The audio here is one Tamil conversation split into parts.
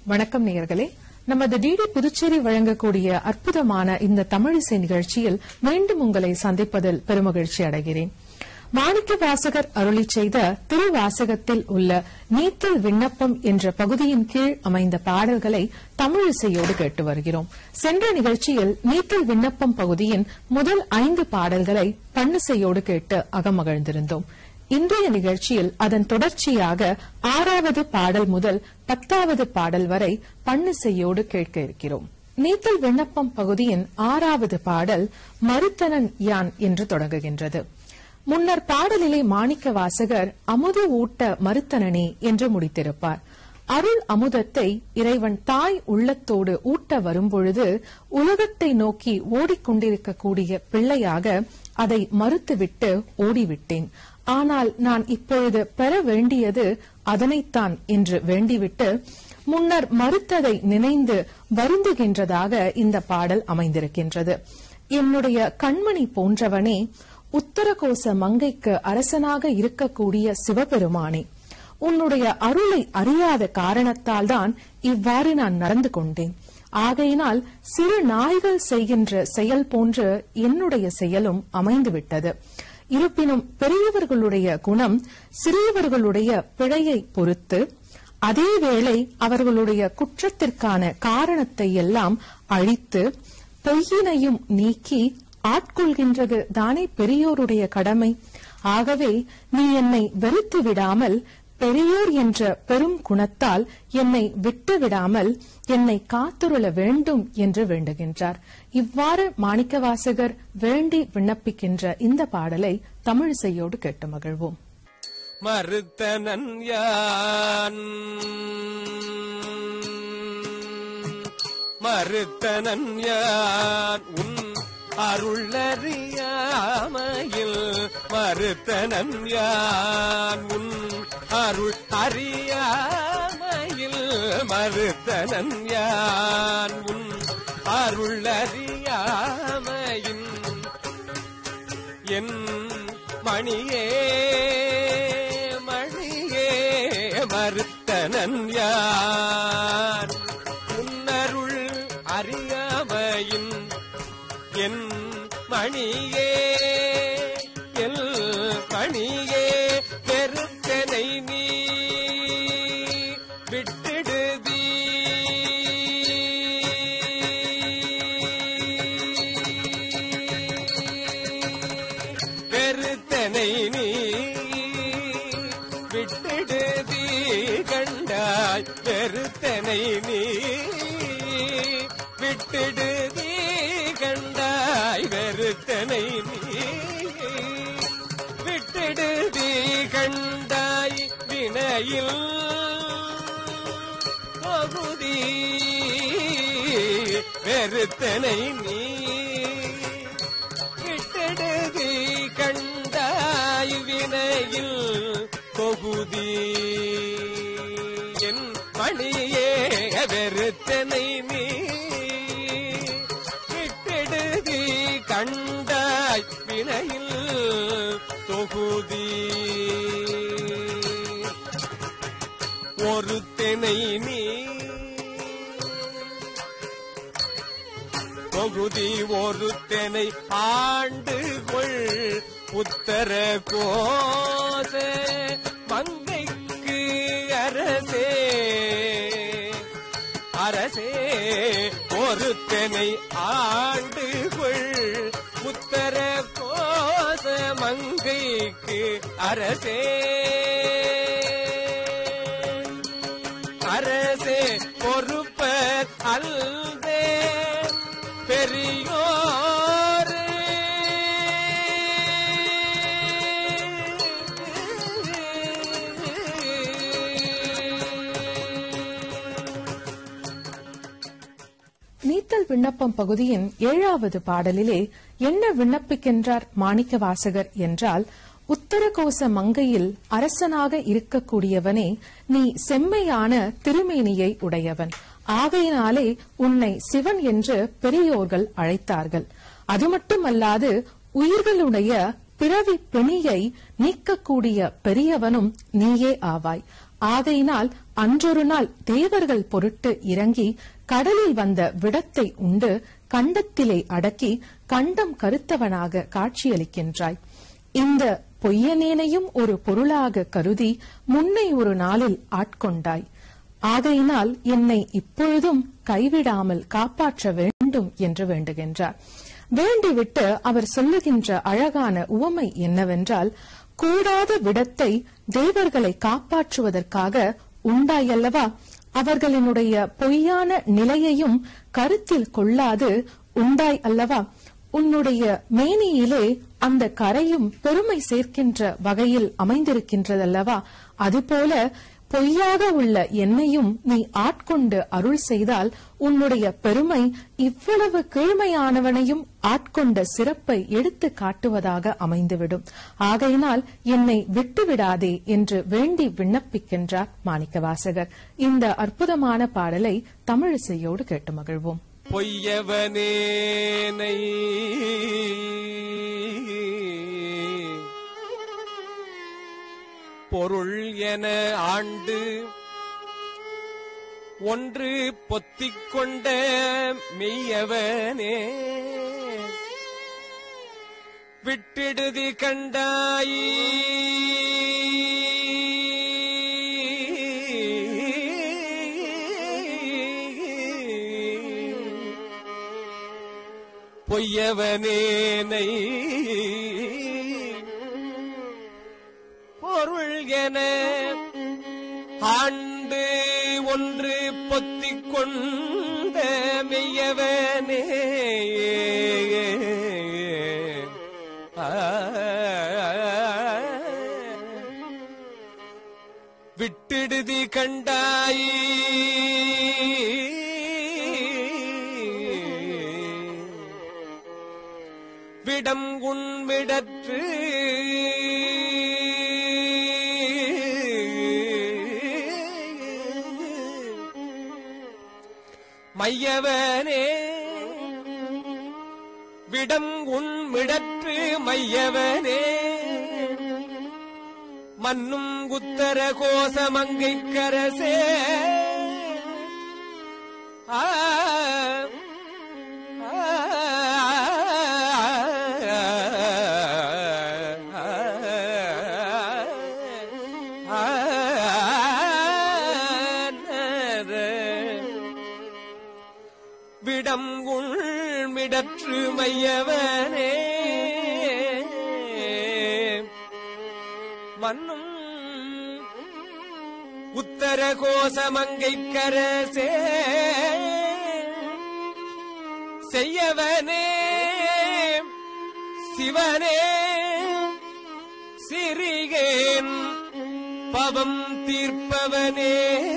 வணக்கம் நேயர்களே நமது டிடி புதுச்சேரி வழங்கக்கூடிய அற்புதமான இந்த தமிழிசை நிகழ்ச்சியில் மீண்டும் உங்களை சந்திப்பதில் பெருமகிழ்ச்சி அடைகிறேன் மாணிக்க வாசகர் அருளி செய்த திருவாசகத்தில் உள்ள நீத்தல் விண்ணப்பம் என்ற பகுதியின் கீழ் அமைந்த பாடல்களை தமிழிசையோடு கேட்டு வருகிறோம் சென்ற நிகழ்ச்சியில் நீத்தல் விண்ணப்பம் பகுதியின் முதல் ஐந்து பாடல்களை பன்னிசையோடு கேட்டு அகமகிழ்ந்திருந்தோம் இன்றைய நிகழ்ச்சியில் அதன் தொடர்ச்சியாக ஆறாவது பாடல் முதல் பத்தாவது பாடல் வரை பன்னிசையோடு கேட்க இருக்கிறோம் நீத்தல் விண்ணப்பம் பகுதியின் ஆறாவது பாடல் மறுத்தனன் யான் என்று தொடங்குகின்றது முன்னர் பாடலிலே மாணிக்க வாசகர் அமுது ஊட்ட மறுத்தனனே என்று முடித்திருப்பார் அருள் அமுதத்தை இறைவன் தாய் உள்ளத்தோடு ஊட்ட வரும்பொழுது உலகத்தை நோக்கி ஓடிக்கொண்டிருக்கக்கூடிய பிள்ளையாக அதை மறுத்துவிட்டு ஓடிவிட்டேன் ஆனால் நான் இப்பொழுது பெற வேண்டியது அதனைத்தான் என்று வேண்டிவிட்டு முன்னர் மறுத்ததை நினைந்து வருந்துகின்றதாக இந்த பாடல் அமைந்திருக்கின்றது என்னுடைய கண்மணி போன்றவனே உத்தரகோச மங்கைக்கு அரசனாக இருக்கக்கூடிய சிவபெருமானே உன்னுடைய அருளை அறியாத காரணத்தால் தான் இவ்வாறு நான் நடந்து கொண்டேன் ஆகையினால் சிறு நாய்கள் செய்கின்ற செயல் போன்று என்னுடைய செயலும் அமைந்துவிட்டது இருப்பினும் பெரியவர்களுடைய குணம் சிறியவர்களுடைய பிழையை பொறுத்து அதேவேளை அவர்களுடைய குற்றத்திற்கான காரணத்தை எல்லாம் அழித்து பொய்யினையும் நீக்கி ஆட்கொள்கின்றது தானே பெரியோருடைய கடமை ஆகவே நீ என்னை வெறுத்து விடாமல் பெரியோர் என்ற பெரும் குணத்தால் என்னை விட்டு விடாமல் என்னை காத்துருள வேண்டும் என்று வேண்டுகின்றார் இவ்வாறு மாணிக்கவாசகர் வேண்டி விண்ணப்பிக்கின்ற இந்த பாடலை தமிழிசையோடு கேட்டு மகிழ்வோம் மறுத்தனன் யான் மறுத்தனன் யான் உன் அருளறியாமையில் மறுத்தனன் யான் உன் அருள் அறியாமையில் மறுத்தனன் யான் உன் அருளறியாமையின் என் மணியே மணியே மறுத்தனன் யார் உன்னருள் அறியாமையின் என் மணியே எல் மணியே பெருத்தனை நீ விட்டிடுதீ பெருத்தனை நீ விட்டிடுதீ கண்டாய் பெருத்தனை நீ விட்டிடுதீ கண்டாய் வெறுத்தனை நீ விட்டிடுதீ கண்டாய் வினையில் பகுதி வெறுத்தனை நீ விட்டெடுதி கண்டாய் வினையில் தொகுதி என் மணியே வெறுத்தனை நீ விட்டெடுதி கண்டாய் வினையில் தொகுதி ஒருத்தனை நீ தொகுதி ஒருத்தனை ஆண்டு கொள் உத்தர கோச மங்கைக்கு அரசே அரசே ஒருத்தனை ஆண்டு கொள் உத்தர கோச மங்கைக்கு அரசே அரசே பொறுப்ப அல்தே பெரியோர் நீத்தல் விண்ணப்பம் பகுதியின் ஏழாவது பாடலிலே என்ன விண்ணப்பிக்கின்றார் மாணிக்க வாசகர் என்றால் உத்தரகோச மங்கையில் அரசனாக இருக்கக்கூடியவனே நீ செம்மையான திருமேனியை உடையவன் ஆகையினாலே உன்னை சிவன் என்று பெரியோர்கள் அழைத்தார்கள் அது மட்டுமல்லாது உயிர்களுடைய பிறவி பிணியை நீக்கக்கூடிய பெரியவனும் நீயே ஆவாய் ஆகையினால் அன்றொரு நாள் தேவர்கள் பொருட்டு இறங்கி கடலில் வந்த விடத்தை உண்டு கண்டத்திலே அடக்கி கண்டம் கருத்தவனாக காட்சியளிக்கின்றாய் இந்த பொய்யனேனையும் ஒரு பொருளாக கருதி முன்னை ஒரு நாளில் ஆட்கொண்டாய் ஆகையினால் என்னை இப்பொழுதும் கைவிடாமல் காப்பாற்ற வேண்டும் என்று வேண்டுகின்றார் வேண்டிவிட்டு அவர் சொல்லுகின்ற அழகான உவமை என்னவென்றால் கூடாத விடத்தை தேவர்களை காப்பாற்றுவதற்காக உண்டாயல்லவா அவர்களினுடைய பொய்யான நிலையையும் கருத்தில் கொள்ளாது உண்டாய் அல்லவா உன்னுடைய மேனியிலே அந்த கரையும் பெருமை சேர்க்கின்ற வகையில் அமைந்திருக்கின்றதல்லவா அதுபோல பொய்யாக உள்ள என்னையும் நீ ஆட்கொண்டு அருள் செய்தால் உன்னுடைய பெருமை இவ்வளவு கீழ்மையானவனையும் ஆட்கொண்ட சிறப்பை எடுத்து காட்டுவதாக அமைந்துவிடும் ஆகையினால் என்னை விட்டுவிடாதே என்று வேண்டி விண்ணப்பிக்கின்றார் மாணிக்கவாசகர் இந்த அற்புதமான பாடலை தமிழிசையோடு கேட்டு மகிழ்வோம் பொய்யவனேனை பொருள் என ஆண்டு ஒன்று பொத்திக் கொண்ட மெய்யவனே விட்டிடுதி கண்டாயி பொய்யவனேனை பொருள் என ஆண்டு ஒன்று பொத்திக் கொண்ட மெய்யவனே ஆ. விட்டிடுதி கண்டாய் விடம் உண்விடற்று மையவனே விடம் உண்மிடற்று மையவனே மன்னும் உத்தர கோசமங்கை கரசே ஆ விடம் உள்மிடற்று மையவனே மன்னும் உத்தர கோசமங்கை கரசே செய்யவனே சிவனே சிறிகேன் பவம் தீர்ப்பவனே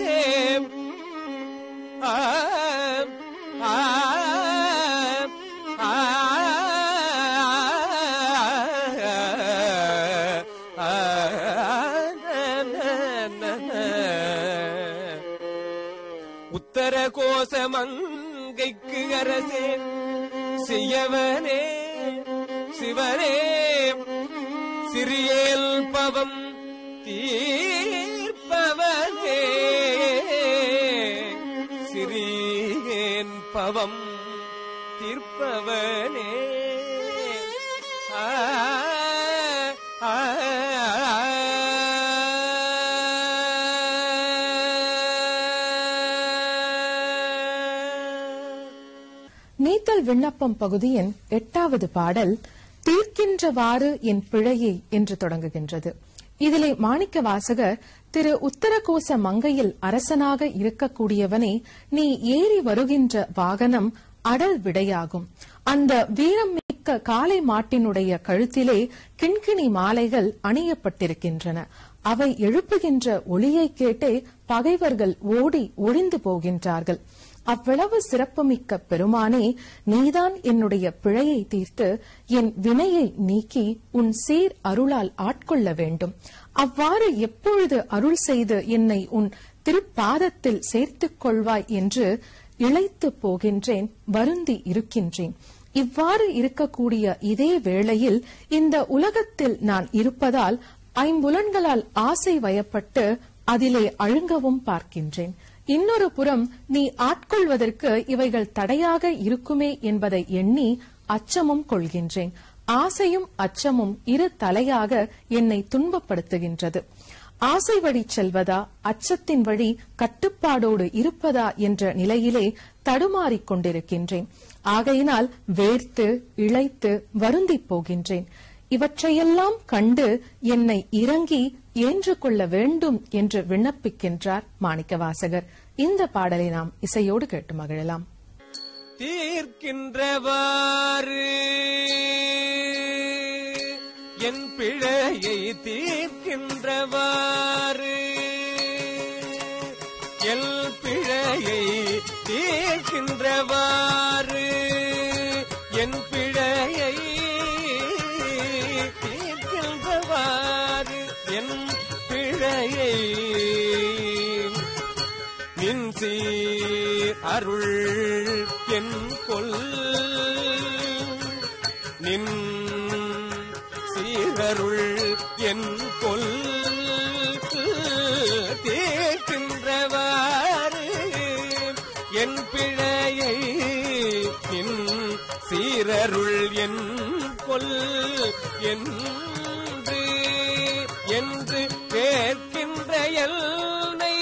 ஆ ஆ ஆ உத்தர கோசமங்கைக்கு அரசே செய்யவனே சிவனே சிறியேல் பவம் தீர்ப்பவனே சிறியேன் பவம் தீர்ப்பவனே ஆ ஆ நீத்தல் விண்ணப்பம் பகுதியின் எட்டாவது பாடல் தீர்க்கின்றவாறு என் பிழையை என்று தொடங்குகின்றது இதிலே மாணிக்க வாசகர் திரு உத்தரகோச மங்கையில் அரசனாக இருக்கக்கூடியவனே நீ ஏறி வருகின்ற வாகனம் அடல் விடையாகும் அந்த வீரம் மிக்க காளை மாட்டினுடைய கழுத்திலே கிண்கிணி மாலைகள் அணியப்பட்டிருக்கின்றன அவை எழுப்புகின்ற ஒளியை கேட்டே பகைவர்கள் ஓடி ஒளிந்து போகின்றார்கள் அவ்வளவு சிறப்புமிக்க பெருமானே நீதான் என்னுடைய பிழையை தீர்த்து என் வினையை நீக்கி உன் சீர் அருளால் ஆட்கொள்ள வேண்டும் அவ்வாறு எப்பொழுது அருள் செய்து என்னை உன் திருப்பாதத்தில் சேர்த்துக் கொள்வாய் என்று இழைத்து போகின்றேன் வருந்தி இருக்கின்றேன் இவ்வாறு இருக்கக்கூடிய இதே வேளையில் இந்த உலகத்தில் நான் இருப்பதால் ஐம்புலன்களால் ஆசை வயப்பட்டு அதிலே அழுங்கவும் பார்க்கின்றேன் இன்னொரு புறம் நீ ஆட்கொள்வதற்கு இவைகள் தடையாக இருக்குமே என்பதை எண்ணி அச்சமும் கொள்கின்றேன் ஆசையும் அச்சமும் இரு தலையாக என்னை துன்பப்படுத்துகின்றது ஆசை வழி செல்வதா அச்சத்தின் வழி கட்டுப்பாடோடு இருப்பதா என்ற நிலையிலே தடுமாறிக் கொண்டிருக்கின்றேன் ஆகையினால் வேர்த்து இழைத்து வருந்திப் போகின்றேன் இவற்றையெல்லாம் கண்டு என்னை இறங்கி ஏற்றுக்கொள்ள வேண்டும் என்று விண்ணப்பிக்கின்றார் மாணிக்கவாசகர் இந்த பாடலை நாம் இசையோடு கேட்டு மகிழலாம் தீர்க்கின்றவாறு என் பிழையை தீர்க்கின்றவாறு எல் பிழையை தீர்க்கின்றவாறு என் பிழையை தீர்க்கின்றவாறு என் பிழையை நின் சீர் அருள் என் கொல் நின் சீரருள் என் கொல் தேக்கின்றவாறு என் பிழையை நின் சீரருள் என் கொல் என்று என்று கேட்கின்ற எல்லை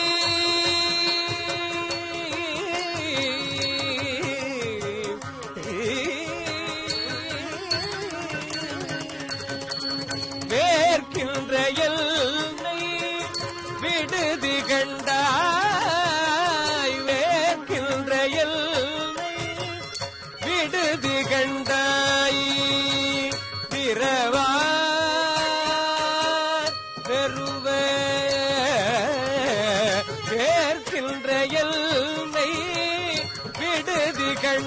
வேர்க்கின்ற எல்லை விடுதி கண்டாய் வேர்க்கின்ற எல்லை விடுதி கண்டாய் பிறவார் பெறுவ வேர்க்கின்ற எல்லை விடுதி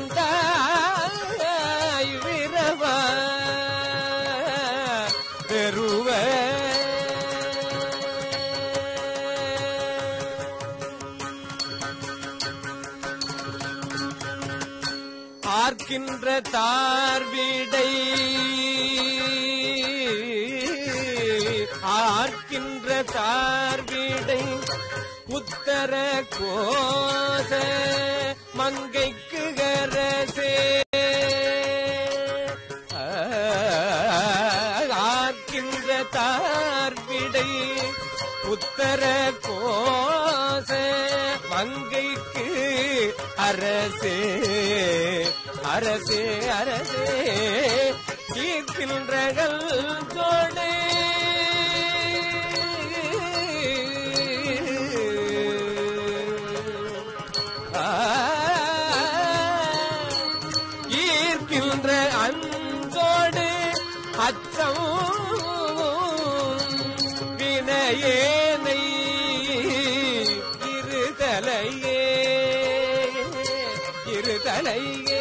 கண்டாய் விரவா பெறுவ ஆர்க்கின்ற தார்விடை ஆர்க்கின்ற தார்விடை உத்தர கோச மங்கைக்கு கரசே ஆர்க்கின்ற தார்விடை உத்தர கோச மங்கைக்கு அரசே அரசே அரசே தீர்க்கின்றகள் தோழே ஈர்க்கின்ற அன்போடு அச்சம் வினையேனை இருதலையே இருதலையே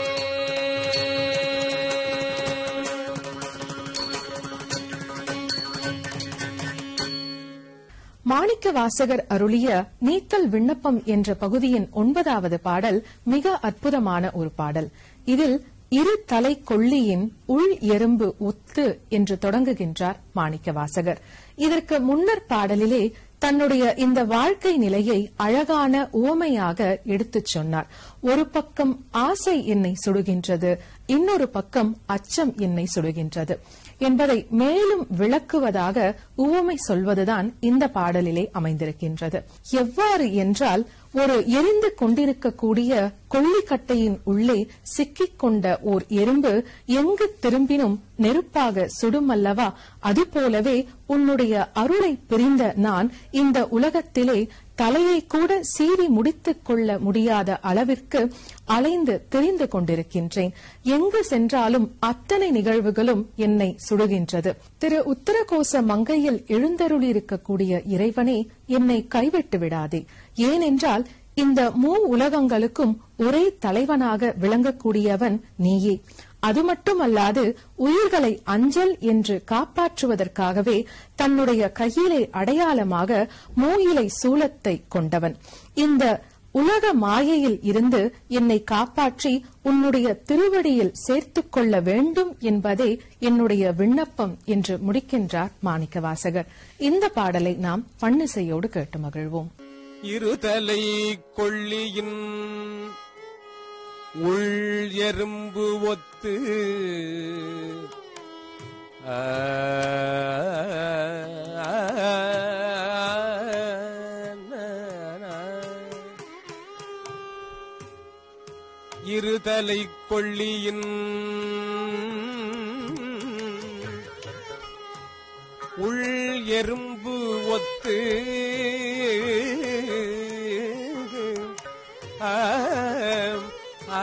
மாணிக்க வாசகர் அருளிய நீத்தல் விண்ணப்பம் என்ற பகுதியின் ஒன்பதாவது பாடல் மிக அற்புதமான ஒரு பாடல் இதில் இரு தலை கொள்ளியின் உள் எறும்பு ஒத்து என்று தொடங்குகின்றார் மாணிக்க வாசகர் இதற்கு முன்னர் பாடலிலே தன்னுடைய இந்த வாழ்க்கை நிலையை அழகான உவமையாக எடுத்துச் சொன்னார் ஒரு பக்கம் ஆசை என்னை சுடுகின்றது இன்னொரு பக்கம் அச்சம் என்னை சுடுகின்றது என்பதை மேலும் விளக்குவதாக உவமை சொல்வதுதான் இந்த பாடலிலே அமைந்திருக்கின்றது எவ்வாறு என்றால் ஒரு எரிந்து கொண்டிருக்கக்கூடிய கொள்ளிக்கட்டையின் உள்ளே சிக்கிக் கொண்ட ஓர் எறும்பு எங்கு திரும்பினும் நெருப்பாக சுடுமல்லவா அதுபோலவே உன்னுடைய அருளை பிரிந்த நான் இந்த உலகத்திலே தலையை கூட சீறி முடித்துக் கொள்ள முடியாத அளவிற்கு அலைந்து திரிந்து கொண்டிருக்கின்றேன் எங்கு சென்றாலும் அத்தனை நிகழ்வுகளும் என்னை சுடுகின்றது திரு உத்தரகோச மங்கையில் எழுந்தருளியிருக்கக்கூடிய இறைவனே என்னை கைவிட்டு விடாதே ஏனென்றால் இந்த மூ உலகங்களுக்கும் ஒரே தலைவனாக விளங்கக்கூடியவன் நீயே அது மட்டுமல்லாது உயிர்களை அஞ்சல் என்று காப்பாற்றுவதற்காகவே தன்னுடைய கையிலே அடையாளமாக மூயிலை சூலத்தை கொண்டவன் இந்த உலக மாயையில் இருந்து என்னை காப்பாற்றி உன்னுடைய திருவடியில் சேர்த்துக் கொள்ள வேண்டும் என்பதே என்னுடைய விண்ணப்பம் என்று முடிக்கின்றார் மாணிக்கவாசகர் இந்த பாடலை நாம் பன்னிசையோடு கேட்டு மகிழ்வோம் இருதலை கொள்ளியின் உள் எறும்பு ஒத்து ஆ, இருதலை கொள்ளியின் உள் எறும்பு ஒத்து ஆம், ஆ,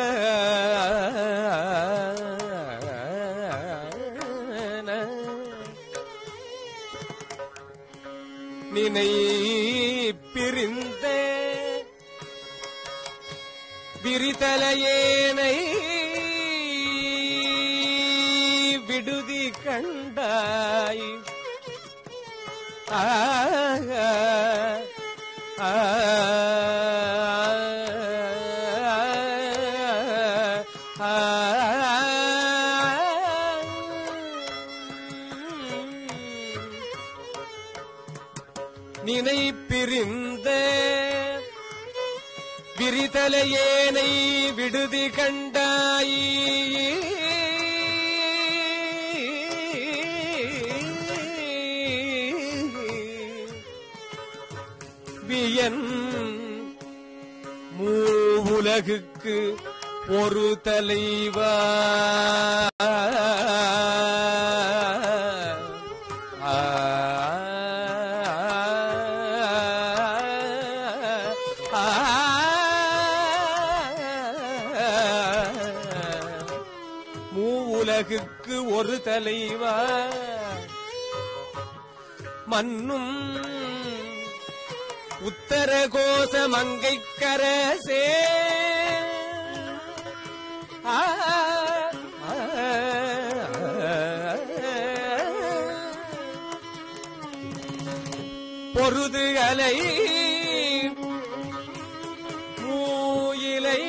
நினை பிரிந்த விரிதலையேனை விடுதி கண்டாய் ஆ, ஆ, ஆ, நினை பிரிந்த விரிதலையேனை விடுதி கண்டாய் வியன் மூவுலகுக்கு ஒரு தலைவா ஆ, ஆ, மூவுலகுக்கு ஒரு தலைவா மன்னும் உத்தர கோச மங்கைக்கரசே ஆ, ஆ, பொருது அலை மூயிலை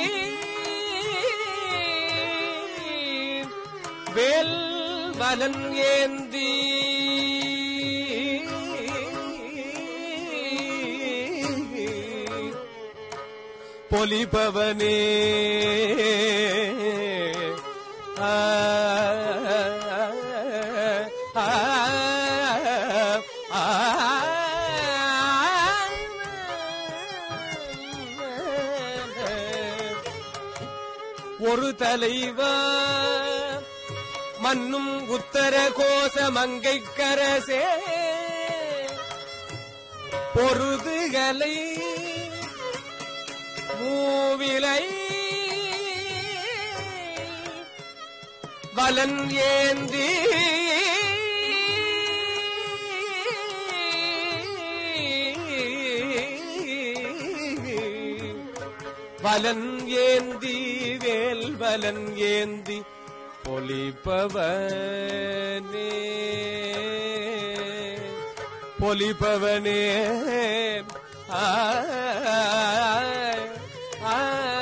வேல் வலன் ஏந்தி பொலிபவனே ஆ, ஆ, ஆ, ஒரு தலைவா மன்னும் உத்தர கோச மங்கைக்கரசே பொருதுகளை மூவிலை வலன் ஏந்தி வலன் ஏந்தி வேல் வலன் ஏந்தி பொலிப்பவனே பொலிப்பவனே ஆ, ஆ,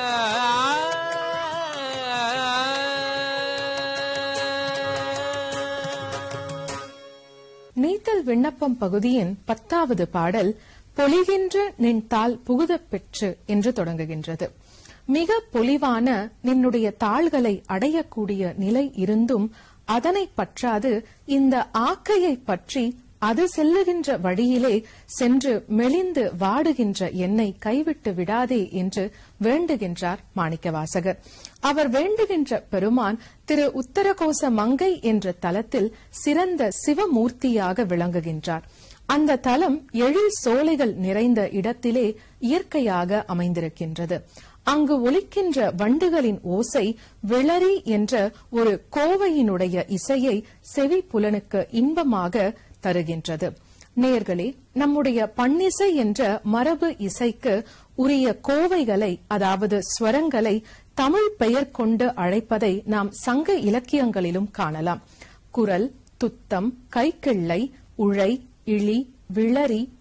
நீத்தல் விண்ணப்பம் பகுதியின் பத்தாவது பாடல் பொலிகின்ற நின் தாள் புகுதப் பெற்று என்று தொடங்குகின்றது மிக பொலிவான நின்னுடைய தாள்களை அடையக்கூடிய நிலை இருந்தும் அதனை பற்றாது இந்த ஆக்கையை பற்றி அது செல்லுகின்ற வழியிலே சென்று மெலிந்து வாடுகின்ற என்னை கைவிட்டு விடாதே என்று வேண்டுகின்றார் மாணிக்கவாசகர் அவர் வேண்டுகின்ற பெருமான் திரு உத்தரகோச மங்கை என்ற தலத்தில் சிறந்த சிவமூர்த்தியாக விளங்குகின்றார் அந்த தலம் எழில் சோலைகள் நிறைந்த இடத்திலே இயற்கையாக அமைந்திருக்கின்றது அங்கு ஒலிக்கின்ற வண்டுகளின் ஓசை விளரி என்ற ஒரு கோவையினுடைய இசையை செவி புலனுக்கு இன்பமாக தருகின்றது நேர்களே நம்முடைய பன்னிசை என்ற மரபு இசைக்கு உரிய கோவைகளை அதாவது ஸ்வரங்களை தமிழ் பெயர் கொண்டு அழைப்பதை நாம் சங்க இலக்கியங்களிலும் காணலாம் குரல் துத்தம் கைக்கிள்ளை உழை இழி விளரி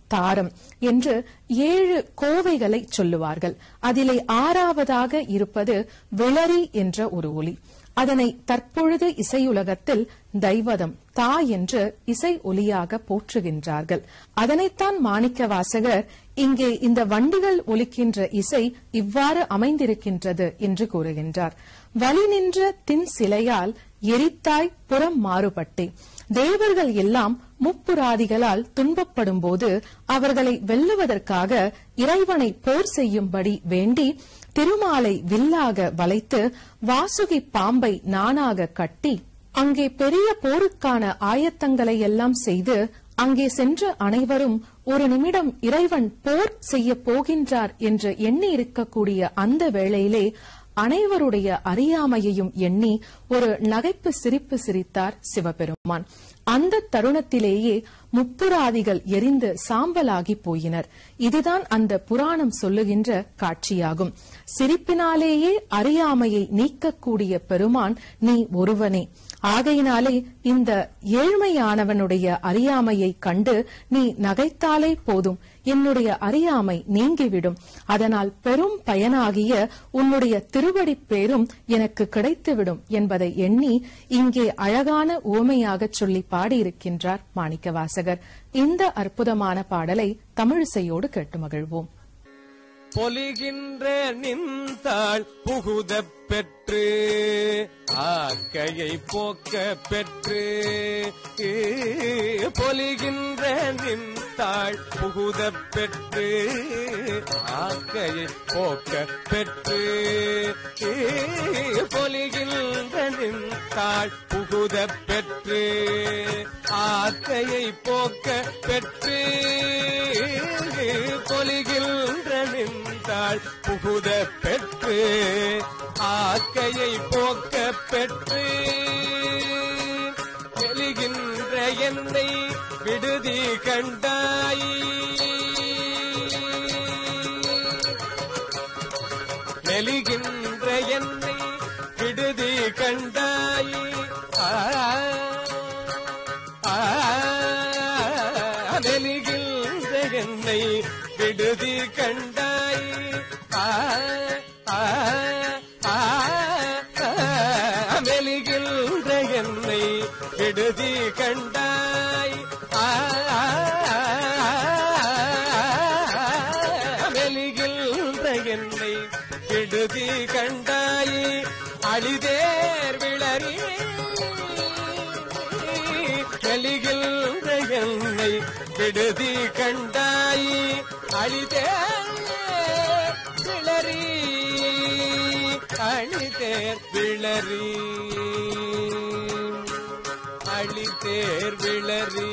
தாரம் என்று ஏழு கோவைகளை சொல்லுவார்கள் அதிலே ஆறாவதாக இருப்பது விளரி என்ற ஒரு ஒலி அதனை தற்பொழுது இசையுலகத்தில் தெய்வதம் தா என்று இசை ஒலியாக போற்றுகின்றார்கள் அதனைத்தான் மாணிக்க வாசகர் இங்கே இந்த வண்டிகள் ஒலிக்கின்ற இசை இவ்வாறு அமைந்திருக்கின்றது என்று கூறுகின்றார் வலி நின்ற தின் சிலையால் எரித்தாய் புறம் மாறுபட்டே தேவர்கள் எல்லாம் முப்புராதிகளால் துன்பப்படும் போது அவர்களை வெல்லுவதற்காக இறைவனை போர் செய்யும்படி வேண்டி திருமாலை வில்லாக வளைத்து வாசுகி பாம்பை நானாக கட்டி அங்கே பெரிய போருக்கான ஆயத்தங்களை எல்லாம் செய்து அங்கே சென்ற அனைவரும் ஒரு நிமிடம் இறைவன் போர் செய்ய போகின்றார் என்று எண்ணி இருக்கக்கூடிய அந்த வேளையிலே அனைவருடைய அறியாமையையும் எண்ணி ஒரு நகைப்பு சிரிப்பு சிரித்தார் சிவபெருமான் அந்த தருணத்திலேயே முப்புராதிகள் எரிந்து சாம்பலாகி போயினர் இதுதான் அந்த புராணம் சொல்லுகின்ற காட்சியாகும் சிரிப்பினாலேயே அறியாமையை நீக்கக்கூடிய பெருமான் நீ ஒருவனே ஆகையினாலே இந்த ஏழ்மையானவனுடைய அறியாமையை கண்டு நீ நகைத்தாலே போதும் என்னுடைய அறியாமை நீங்கிவிடும் அதனால் பெரும் பயனாகிய உன்னுடைய திருவடி பேரும் எனக்கு கிடைத்துவிடும் என்பதை எண்ணி இங்கே அழகான உவமையாக சொல்லி பாடியிருக்கின்றார் மாணிக்கவாசகர் இந்த அற்புதமான பாடலை தமிழிசையோடு கேட்டு மகிழ்வோம் பொலிகின்ற நின்றாள் புகுதப் பெற்று ஆக்கையை போக்க பெற்று பொலிகின்ற நின்றாள் புகுதப் பெற்று ஆக்கையை போக்க பெற்று பொலிகின்ற நின்றாள் புகுதப் பெற்று ஆக்கையை போக்க பெற்று பொலிகின்ற நின்றாள் புகுத பெற்று ஆக்கையை போக்க பெற்று தெளிகின்ற என்னை விடுதி கண்டாய் மெலிகின்ற என்னை விடுதி கண்டாய் ஆ நெலிகின்ற என்னை விடுதி கண்டாய் மெலிகின்ற என்னை விடுதி கண்டாய் மெலிகின்ற என்னை விடுதி கண்டாய் அழிதேர் விளரி மெலிகின்ற என்னை விடுதி கண்டாய் அழிதே விளரி அழிதேர் விளரி அழிதேர் விளரி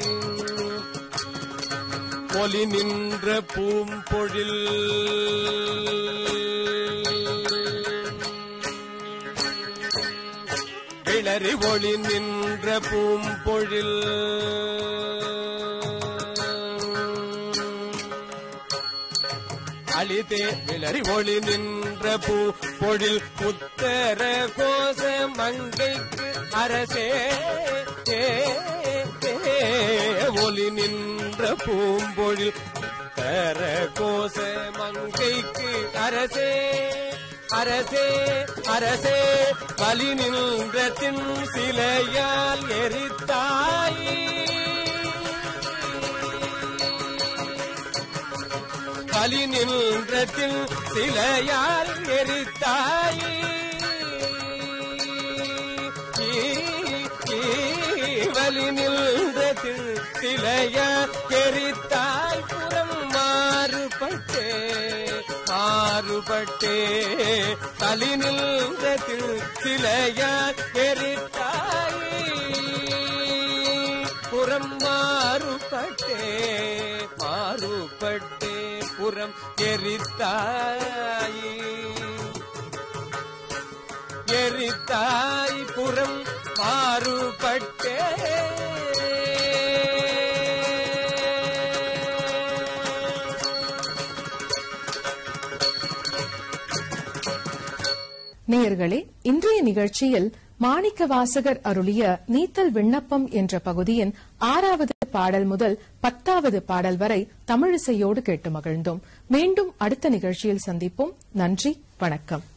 ஒலி நின்ற பூம்பொழில் விளரி ஒளி நின்ற பூம்பொழில் அழிதே விளரி ஒளி நின்ற பூ பொழில் புத்தர கோச மங்கைக்கு அரசே ஏ, ஏ, ஒளி நின்ற பூம்பொழில் புத்தர கோச மங்கைக்கு அரசே அரசே அரசே வலி நின்ற தின் சிலையால் எரித்தாய் வலி நின்றத்தில் சிலையால் எரித்தாய் வலி நின்றத்தில் சிலையால் எரித்தாய் புறம் மாறுபட்டே மாறுபட்டே தலி நின்றத்தில் சிலையால் எரித்தாய் புறம் மாறுபட்டே மாறுபட்டே புறம் எரித்தாய் எரித்தாய் புறம் மாறுபட்டே நேயர்களே இன்றைய நிகழ்ச்சியில் மாணிக்க வாசகர் அருளிய நீத்தல் விண்ணப்பம் என்ற பகுதியின் ஆறாவது பாடல் முதல் பத்தாவது பாடல் வரை தமிழிசையோடு கேட்டு மகிழ்ந்தோம் மீண்டும் அடுத்த நிகழ்ச்சியில் சந்திப்போம் நன்றி வணக்கம்